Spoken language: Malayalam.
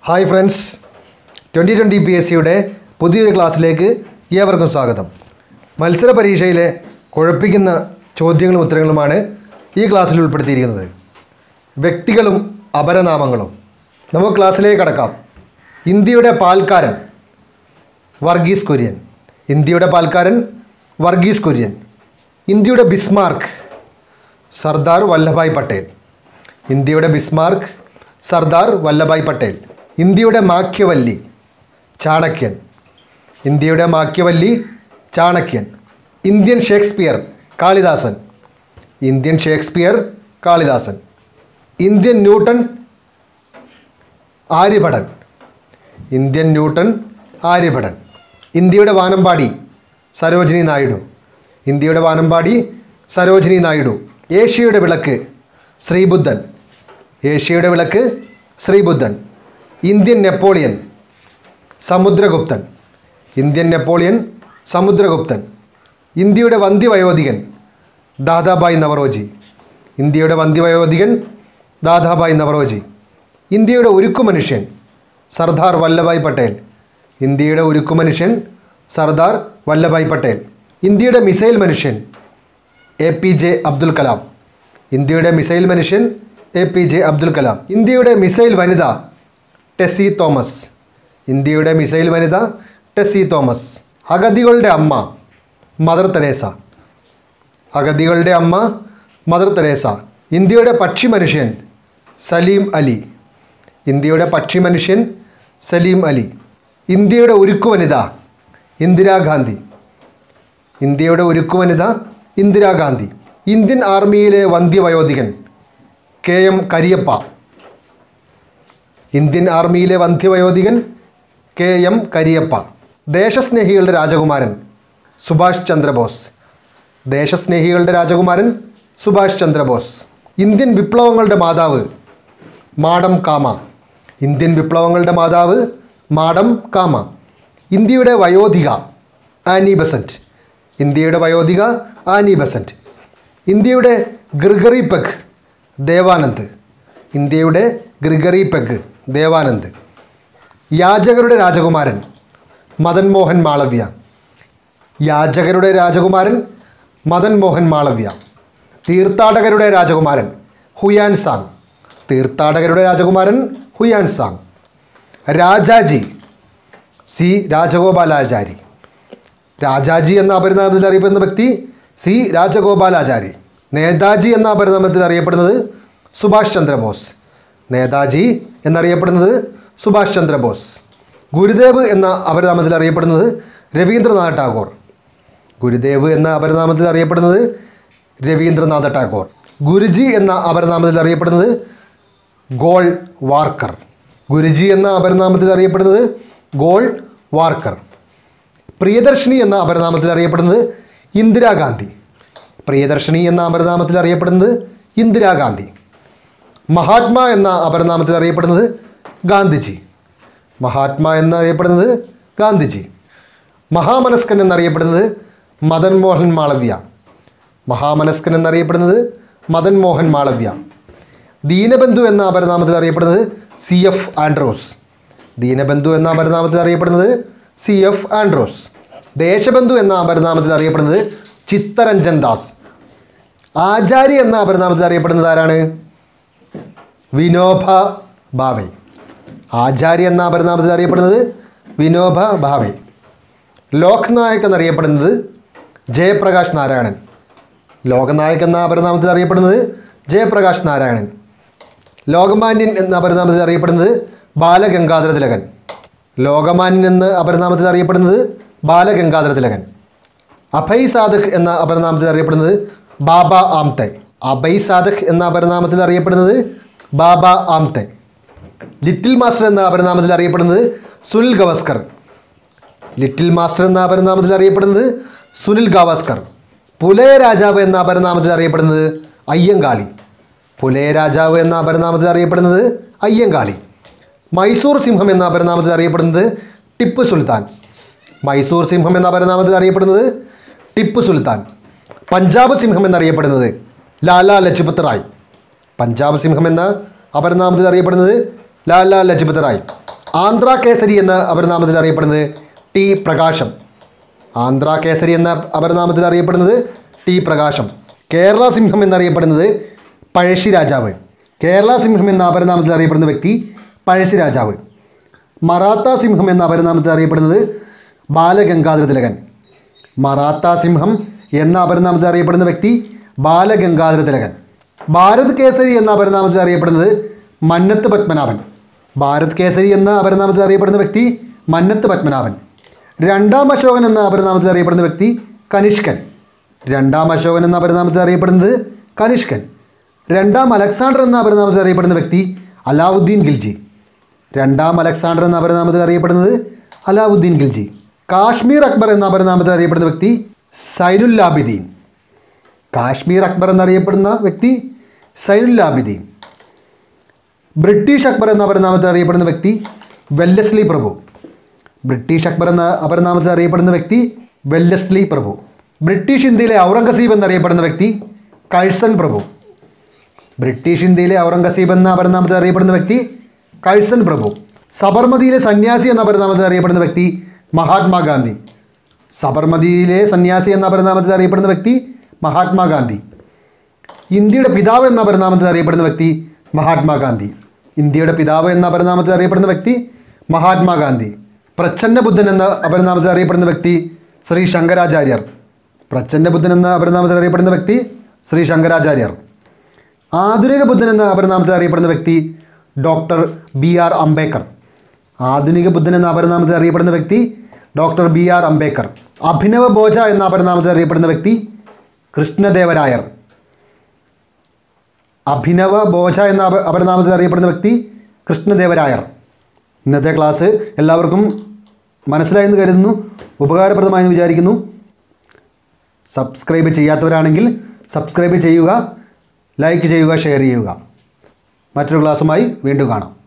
hi friends twenty twenty P S സിയുടെ പുതിയൊരു ക്ലാസ്സിലേക്ക് ഏവർക്കും സ്വാഗതം മത്സര പരീക്ഷയിലെ കുഴപ്പിക്കുന്ന ചോദ്യങ്ങളും ഉത്തരങ്ങളുമാണ് ഈ ക്ലാസ്സിൽ ഉൾപ്പെടുത്തിയിരിക്കുന്നത് വ്യക്തികളും അപരനാമങ്ങളും നമുക്ക് ക്ലാസ്സിലേക്ക് കടക്കാം ഇന്ത്യയുടെ പാൽക്കാരൻ വർഗീസ് കുര്യൻ ഇന്ത്യയുടെ പാൽക്കാരൻ വർഗീസ് കുര്യൻ ഇന്ത്യയുടെ ബിസ്മാർക്ക് സർദാർ വല്ലഭായ് പട്ടേൽ ഇന്ത്യയുടെ ബിസ്മാർക്ക് സർദാർ വല്ലഭായ് പട്ടേൽ ഇന്ത്യയുടെ മാക്യവല്ലി ചാണക്യൻ ഇന്ത്യയുടെ മാക്യവല്ലി ചാണക്യൻ ഇന്ത്യൻ ഷേക്സ്പിയർ കാളിദാസൻ ഇന്ത്യൻ ഷേക്സ്പിയർ കാളിദാസൻ ഇന്ത്യൻ ന്യൂട്ടൺ ആര്യഭടൻ ഇന്ത്യൻ ന്യൂട്ടൺ ആര്യഭടൻ ഇന്ത്യയുടെ വാനമ്പാടി സരോജിനി നായിഡു ഇന്ത്യയുടെ വാനമ്പാടി സരോജിനി നായിഡു ഏഷ്യയുടെ വിളക്ക് ശ്രീബുദ്ധൻ ഏഷ്യയുടെ വിളക്ക് ശ്രീബുദ്ധൻ ഇന്ത്യൻ നെപ്പോളിയൻ സമുദ്രഗുപ്തൻ ഇന്ത്യൻ നെപ്പോളിയൻ സമുദ്രഗുപ്തൻ ഇന്ത്യയുടെ വന്ധ്യവയോധികൻ ദാദാബായ് നവറോജി ഇന്ത്യയുടെ വന്ധ്യവയോധികൻ ദാദാബായ് നവറോജി ഇന്ത്യയുടെ ഉരുക്കു മനുഷ്യൻ സർദാർ വല്ലഭായ് പട്ടേൽ ഇന്ത്യയുടെ ഉരുക്കു മനുഷ്യൻ സർദാർ വല്ലഭായ് പട്ടേൽ ഇന്ത്യയുടെ മിസൈൽ മനുഷ്യൻ A P J Abdul Kalam ഇന്ത്യയുടെ മിസൈൽ മനുഷ്യൻ A P J Abdul Kalam ഇന്ത്യയുടെ മിസൈൽ വനിത ടെസി തോമസ് ഇന്ത്യയുടെ മിസൈൽ വനിത ടെസി തോമസ് അഗതികളുടെ അമ്മ മദർ തെരേസ അഗതികളുടെ അമ്മ മദർ തെരേസ ഇന്ത്യയുടെ പക്ഷി മനുഷ്യൻ സലീം അലി ഇന്ത്യയുടെ പക്ഷി മനുഷ്യൻ സലീം അലി ഇന്ത്യയുടെ ഉരുക്കു വനിത ഇന്ദിരാഗാന്ധി ഇന്ത്യയുടെ ഉരുക്കു വനിത ഇന്ദിരാഗാന്ധി ഇന്ത്യൻ ആർമിയിലെ വന്ധ്യവയോധികൻ കെ എം കരിയപ്പ ഇന്ത്യൻ ആർമിയിലെ വന്ധ്യവയോധികൻ കെ എം കരിയപ്പ ദേശസ്നേഹികളുടെ രാജകുമാരൻ സുഭാഷ് ചന്ദ്രബോസ് ദേശസ്നേഹികളുടെ രാജകുമാരൻ സുഭാഷ് ചന്ദ്രബോസ് ഇന്ത്യൻ വിപ്ലവങ്ങളുടെ മാതാവ് മാഡം കാമ ഇന്ത്യൻ വിപ്ലവങ്ങളുടെ മാതാവ് മാഡം കാമ ഇന്ത്യയുടെ വയോധിക ആനി ബസന്റ് ഇന്ത്യയുടെ വയോധിക ആനി ബസന്റ് ഇന്ത്യയുടെ ഗ്രിഗറി പെഗ് ദേവാനന്ദ് ഇന്ത്യയുടെ ഗ്രിഗറി പെഗ് ദേവാനന്ദ് യാചകരുടെ രാജകുമാരൻ മദൻ മോഹൻ മാളവ്യ യാചകരുടെ രാജകുമാരൻ മദൻ മോഹൻ മാളവ്യ തീർത്ഥാടകരുടെ രാജകുമാരൻ ഹുയാൻ സാങ് തീർത്ഥാടകരുടെ രാജകുമാരൻ Hiuen Tsang Rajaji C Rajagopalachari Rajaji എന്ന അപരിനാമത്തിൽ അറിയപ്പെടുന്ന വ്യക്തി സി രാജഗോപാലാചാരി നേതാജി എന്ന അപരിനാമത്തിൽ അറിയപ്പെടുന്നത് സുഭാഷ് ചന്ദ്രബോസ് നേതാജി എന്നറിയപ്പെടുന്നത് സുഭാഷ് ചന്ദ്രബോസ് ഗുരുദേവ് എന്ന അപരനാമത്തിൽ അറിയപ്പെടുന്നത് രവീന്ദ്രനാഥ് ടാഗോർ ഗുരുദേവ് എന്ന അപരനാമത്തിൽ അറിയപ്പെടുന്നത് രവീന്ദ്രനാഥ ടാഗോർ ഗുരുജി എന്ന അപരനാമത്തിൽ അറിയപ്പെടുന്നത് ഗോൾ വാർക്കർ ഗുരുജി എന്ന അപരനാമത്തിൽ അറിയപ്പെടുന്നത് ഗോൾ വാർക്കർ പ്രിയദർശിനി എന്ന അപരനാമത്തിൽ അറിയപ്പെടുന്നത് ഇന്ദിരാഗാന്ധി പ്രിയദർശിനി എന്ന അപരനാമത്തിൽ അറിയപ്പെടുന്നത് ഇന്ദിരാഗാന്ധി മഹാത്മാ എന്ന അപരനാമത്തിൽ അറിയപ്പെടുന്നത് ഗാന്ധിജി മഹാത്മാ എന്നറിയപ്പെടുന്നത് ഗാന്ധിജി മഹാമനസ്കൻ എന്നറിയപ്പെടുന്നത് മദൻ മോഹൻ മാളവ്യ മഹാമനസ്കൻ എന്നറിയപ്പെടുന്നത് മദൻ മോഹൻ മാളവ്യ ദീനബന്ധു എന്ന അപരനാമത്തിൽ അറിയപ്പെടുന്നത് സി എഫ് ആൻഡ്രോസ് ദീനബന്ധു എന്ന അപരനാമത്തിൽ അറിയപ്പെടുന്നത് സി എഫ് ആൻഡ്രോസ് ദേശബന്ധു എന്ന അപരനാമത്തിൽ അറിയപ്പെടുന്നത് ചിത്തരഞ്ജൻ ദാസ് ആചാര്യ എന്ന അപരനാമത്തിൽ അറിയപ്പെടുന്നത് ആരാണ് വിനോബ ഭാവെ ആചാര്യ എന്ന അപരനാമത്തിൽ അറിയപ്പെടുന്നത് വിനോബ ഭാവെ ലോക്നായക് എന്നറിയപ്പെടുന്നത് ജയപ്രകാശ് നാരായണൻ ലോകനായക് എന്ന അപരനാമത്തിൽ അറിയപ്പെടുന്നത് ജയപ്രകാശ് നാരായണൻ ലോകമാന്യൻ എന്ന അപരനാമത്തിൽ അറിയപ്പെടുന്നത് ബാലഗംഗാധര തിലകൻ ലോകമാന്യൻ എന്ന അപരനാമത്തിൽ അറിയപ്പെടുന്നത് ബാലഗംഗാധര തിലകൻ അഭയ് സാധക് എന്ന അപരനാമത്തിൽ അറിയപ്പെടുന്നത് ബാബ ആംതെ അഭയ് സാധക് എന്ന അപരനാമത്തിൽ അറിയപ്പെടുന്നത് ബാബ ആംതെ ലിറ്റിൽ മാസ്റ്റർ എന്ന അപരനാമത്തിൽ അറിയപ്പെടുന്നത് സുനിൽ ഗവാസ്കർ ലിറ്റിൽ മാസ്റ്റർ എന്ന അപരനാമത്തിൽ അറിയപ്പെടുന്നത് സുനിൽ ഗവാസ്കർ പുലയ രാജാവ് എന്ന അപരനാമത്തിൽ അറിയപ്പെടുന്നത് അയ്യങ്കാളി പുലയ രാജാവ് എന്ന അപരനാമത്തിൽ അറിയപ്പെടുന്നത് അയ്യങ്കാളി മൈസൂർ സിംഹം എന്ന അപരനാമത്തിൽ അറിയപ്പെടുന്നത് ടിപ്പു സുൽത്താൻ മൈസൂർ സിംഹം എന്ന അപരനാമത്തിൽ അറിയപ്പെടുന്നത് ടിപ്പു സുൽത്താൻ പഞ്ചാബ് സിംഹം എന്നറിയപ്പെടുന്നത് ലാലാ ലജ്പത് റായ് പഞ്ചാബ് സിംഹം എന്ന അപരനാമത്തിൽ അറിയപ്പെടുന്നത് ലാലാ ലജ്പത് റായ് ആന്ധ്ര കേസരി എന്ന അപരനാമത്തിൽ അറിയപ്പെടുന്നത് ടി പ്രകാശം ആന്ധ്ര കേസരി എന്ന അപരനാമത്തിൽ അറിയപ്പെടുന്നത് ടി പ്രകാശം കേരള സിംഹം എന്നറിയപ്പെടുന്നത് പഴശ്ശി രാജാവ് കേരള സിംഹം എന്ന അപരനാമത്തിൽ അറിയപ്പെടുന്ന വ്യക്തി പഴശ്ശി രാജാവ് മറാത്ത സിംഹം എന്ന അപരനാമത്തിൽ അറിയപ്പെടുന്നത് ബാലഗംഗാധര തിലകൻ മറാത്ത സിംഹം എന്ന അപരനാമത്തിൽ അറിയപ്പെടുന്ന വ്യക്തി ബാലഗംഗാധര തിലകൻ ഭാരത് കേസരി എന്ന അപരനാമത്തിൽ അറിയപ്പെടുന്നത് മന്നത്ത് പത്മനാഭൻ ഭാരത് കേസരി എന്ന അപരനാമത്തിൽ അറിയപ്പെടുന്ന വ്യക്തി മന്നത്ത് പത്മനാഭൻ രണ്ടാം അശോകൻ എന്ന അപരനാമത്തിൽ അറിയപ്പെടുന്ന വ്യക്തി കനിഷ്കൻ രണ്ടാം അശോകൻ എന്ന അപരനാമത്തിൽ അറിയപ്പെടുന്നത് കനിഷ്കൻ രണ്ടാം അലക്സാണ്ടർ എന്ന അപരനാമത്തിൽ അറിയപ്പെടുന്ന വ്യക്തി അലാവുദ്ദീൻ ഖിൽജി രണ്ടാം അലക്സാണ്ടർ എന്ന അപരനാമത്തിൽ അറിയപ്പെടുന്നത് അലാവുദ്ദീൻ ഖിൽജി കാശ്മീർ അക്ബർ എന്ന അപരനാമത്തിൽ അറിയപ്പെടുന്ന വ്യക്തി സൈനുല്ലാബിദീൻ കാശ്മീർ അക്ബർ എന്നറിയപ്പെടുന്ന വ്യക്തി സൈനുല്ലാബിദീൻ ബ്രിട്ടീഷ് അക്ബർ എന്ന അപരനാമത്തിൽ അറിയപ്പെടുന്ന വ്യക്തി വെല്ലസ്ലി പ്രഭു ബ്രിട്ടീഷ് അക്ബർ എന്ന അപരനാമത്തിൽ അറിയപ്പെടുന്ന വ്യക്തി വെല്ലസ്ലി പ്രഭു ബ്രിട്ടീഷ് ഇന്ത്യയിലെ ഔറംഗസീബ് എന്നറിയപ്പെടുന്ന വ്യക്തി കഴ്സൺ പ്രഭു ബ്രിട്ടീഷ് ഇന്ത്യയിലെ ഔറംഗസീബ് എന്ന അപരനാമത്തിൽ അറിയപ്പെടുന്ന വ്യക്തി കഴ്സൺ പ്രഭു സബർമതിയിലെ സന്യാസി എന്ന അപരനാമത്തിൽ അറിയപ്പെടുന്ന വ്യക്തി മഹാത്മാഗാന്ധി സബർമതിയിലെ സന്യാസി എന്ന അപരനാമത്തിൽ അറിയപ്പെടുന്ന വ്യക്തി മഹാത്മാഗാന്ധി ഇന്ത്യയുടെ പിതാവ് എന്ന അപരനാമത്തിൽ അറിയപ്പെടുന്ന വ്യക്തി മഹാത്മാഗാന്ധി ഇന്ത്യയുടെ പിതാവ് എന്ന അപരനാമത്തിൽ അറിയപ്പെടുന്ന വ്യക്തി മഹാത്മാഗാന്ധി പ്രച്ഛന്ന ബുദ്ധൻ എന്ന അപരനാമത്തിൽ അറിയപ്പെടുന്ന വ്യക്തി ശ്രീ ശങ്കരാചാര്യർ പ്രച്ഛന്ന ബുദ്ധൻ എന്ന അപരനാമത്തിൽ അറിയപ്പെടുന്ന വ്യക്തി ശ്രീ ശങ്കരാചാര്യർ ആധുനിക ബുദ്ധൻ എന്ന അപരനാമത്തിൽ അറിയപ്പെടുന്ന വ്യക്തി ഡോക്ടർ ബി ആർ അംബേദ്കർ ആധുനിക ബുദ്ധൻ എന്ന അപരനാമത്തിൽ അറിയപ്പെടുന്ന വ്യക്തി ഡോക്ടർ ബി ആർ അംബേദ്കർ അഭിനവ ബോധ എന്ന അപരനാമത്തിൽ അറിയപ്പെടുന്ന വ്യക്തി കൃഷ്ണദേവരായർ അഭിനവ ബോധ എന്ന അപ അപരനാമത്തിൽ അറിയപ്പെടുന്ന വ്യക്തി കൃഷ്ണദേവരായർ ഇന്നത്തെ ക്ലാസ് എല്ലാവർക്കും മനസ്സിലായെന്ന് കരുതുന്നു ഉപകാരപ്രദമായെന്ന് വിചാരിക്കുന്നു സബ്സ്ക്രൈബ് ചെയ്യാത്തവരാണെങ്കിൽ സബ്സ്ക്രൈബ് ചെയ്യുക ലൈക്ക് ചെയ്യുക ഷെയർ ചെയ്യുക മറ്റൊരു ക്ലാസ്സുമായി വീണ്ടും കാണാം